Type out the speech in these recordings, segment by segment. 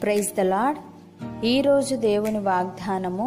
praise the lord ఈరోజు దేవుని వాగ్దానము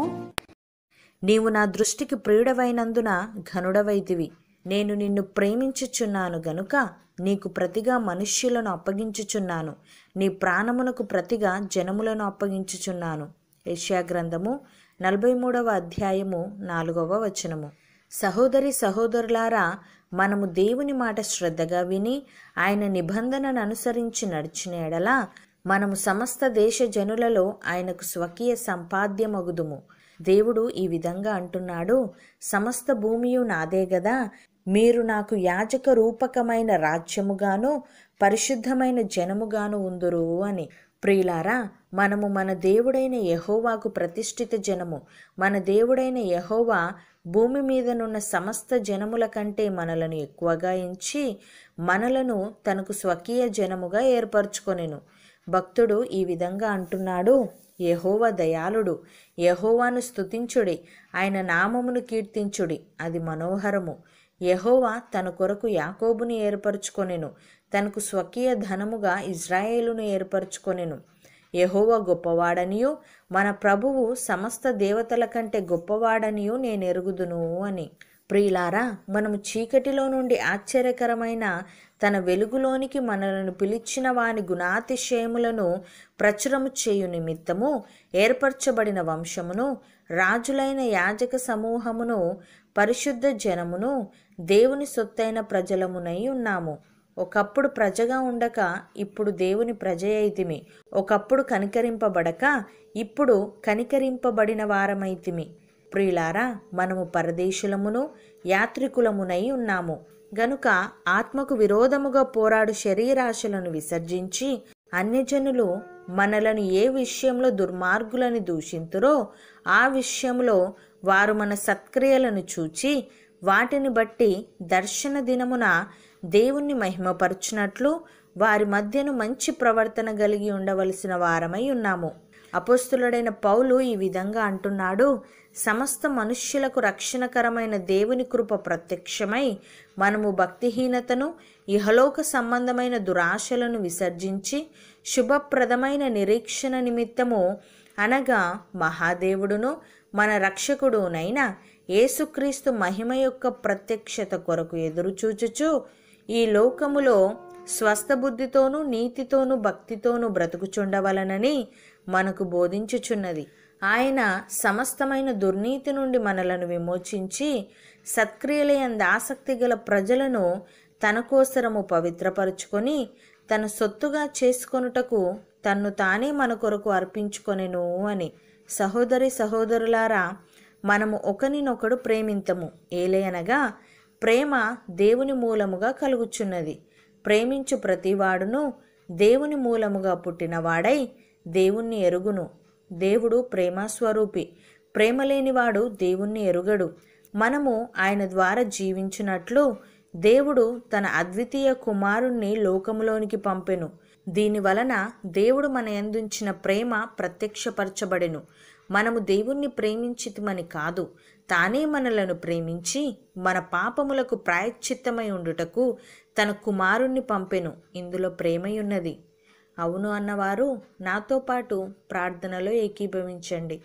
నీవు నా దృష్టికి ప్రియుడవైనందున ఘనుడవైతివి నేను నిన్ను ప్రేమించుచున్నాను గనుక నీకు ప్రతిగా మనుష్యులను అప్పగించుచున్నాను నీ ప్రాణమునకు ప్రతిగా జనములను అప్పగించుచున్నాను యెషయా గ్రంథము నలభై మూడవ అధ్యాయము నాలుగవ వచనము సహోదరి సహోదరులారా మనము దేవుని మాట శ్రద్ధగా విని ఆయన నిబంధనను అనుసరించి నడిచిన ఎడల మనము సమస్త దేశ జనులలో ఆయనకు స్వకీయ సంపాద్యమగుదుము దేవుడు ఈ విధంగా అంటున్నాడు సమస్త భూమియు నాదే గదా మీరు నాకు యాజక రూపకమైన రాజ్యముగాను పరిశుద్ధమైన జనముగాను ఉందురు అని ప్రియులారా మనము మన దేవుడైన యహోవాకు ప్రతిష్ఠిత జనము మన దేవుడైన యహోవా భూమి మీదనున్న సమస్త జనముల కంటే మనలను ఎక్కువగా ఎంచి మనలను తనకు స్వకీయ జనముగా ఏర్పరచుకొనెను భక్తుడు ఈ విధంగా అంటున్నాడు యహోవ దయాళుడు యహోవాను స్తుతించుడి ఆయన నామమును కీర్తించుడి అది మనోహరము యహోవా తన కొరకు యాకోబుని ఏర్పరచుకొనెను తనకు స్వకీయ ధనముగా ఇజ్రాయేలును ఏర్పరచుకొనెను యహోవ గొప్పవాడనియు మన ప్రభువు సమస్త దేవతల కంటే గొప్పవాడనియు నేను ఎరుగుదును అని ప్రియులారా మనము చీకటిలో నుండి ఆశ్చర్యకరమైన తన వెలుగులోనికి మనలను పిలిచిన వాని గుణాతిశయములను ప్రచురము చేయు నిమిత్తము ఏర్పరచబడిన వంశమును రాజులైన యాజక సమూహమును పరిశుద్ధ జనమును దేవుని సొత్తైన ప్రజలమునై ఉన్నాము ఒకప్పుడు ప్రజగా ఉండక ఇప్పుడు దేవుని ప్రజ అయితిమి ఒకప్పుడు కనికరింపబడక ఇప్పుడు కనికరింపబడిన వారమైతిమి ప్రియులారా మనము పరదేశులమును యాత్రికులమునై ఉన్నాము గనుక ఆత్మకు విరోధముగా పోరాడు శరీరాశలను విసర్జించి అన్యజనులు మనలను ఏ విషయంలో దుర్మార్గులని దూషింతురో ఆ విషయంలో వారు మన సత్క్రియలను చూచి వాటిని బట్టి దర్శన దినమున దేవుణ్ణి మహిమపరచునట్లు వారి మధ్యను మంచి ప్రవర్తన కలిగి ఉండవలసిన వారమై ఉన్నాము అపోస్తులుడైన పౌలు ఈ విధంగా అంటున్నాడు సమస్త మనుష్యులకు రక్షణకరమైన దేవుని కృప ప్రత్యక్షమై మనము భక్తిహీనతను ఇహలోక సంబంధమైన దురాశలను విసర్జించి శుభప్రదమైన నిరీక్షణ నిమిత్తము అనగా మహాదేవుడును మన రక్షకుడునైన యేసుక్రీస్తు మహిమ యొక్క ప్రత్యక్షత కొరకు ఎదురుచూచుచు ఈ లోకములో స్వస్థ బుద్ధితోనూ నీతితోనూ భక్తితోనూ బ్రతుకుచుండవలనని మనకు బోధించుచున్నది ఆయన సమస్తమైన దుర్నీతి నుండి మనలను విమోచించి సత్క్రియలయందు ఆసక్తి గల ప్రజలను తన కోసరము పవిత్రపరుచుకొని తన సొత్తుగా చేసుకొనుటకు తన్ను తానే మన కొరకు అర్పించుకొనెను అని సహోదరి సహోదరులారా మనము ఒకరినొకడు ప్రేమింతము ఏలయనగా ప్రేమ దేవుని మూలముగా కలుగుచున్నది ప్రేమించు ప్రతివాడును దేవుని మూలముగా పుట్టినవాడై దేవుణ్ణి ఎరుగును దేవుడు ప్రేమస్వరూపి ప్రేమ లేనివాడు దేవుణ్ణి ఎరుగడు మనము ఆయన ద్వారా జీవించినట్లు దేవుడు తన అద్వితీయ కుమారుణ్ణి లోకములోనికి పంపెను దీని వలన దేవుడు మన ఎందుంచిన ప్రేమ ప్రత్యక్షపరచబడెను మనము దేవుణ్ణి ప్రేమించితమని కాదు తానే మనలను ప్రేమించి మన పాపములకు ప్రాయశ్చిత్తమై ఉండుటకు తన కుమారుణ్ణి పంపెను ఇందులో ప్రేమయున్నది అవును అన్నవారు నాతో పాటు ప్రార్థనలో ఏకీభవించండి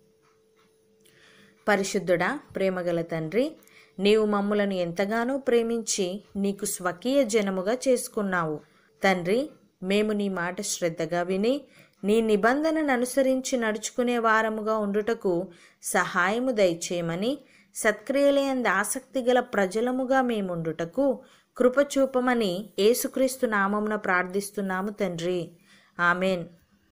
పరిశుద్ధుడా ప్రేమగల తండ్రి నీవు మమ్ములను ఎంతగానో ప్రేమించి నీకు స్వకీయ జనముగా చేసుకున్నావు తండ్రి మేము నీ మాట శ్రద్ధగా విని నీ నిబంధనను అనుసరించి నడుచుకునే వారముగా ఉండుటకు సహాయము దయచేయమని సత్క్రియలయందు ఆసక్తి గల ప్రజలముగా మేముండుటకు కృపచూపమని యేసుక్రీస్తు నామమున ప్రార్థిస్తున్నాము తండ్రి ఆమెన్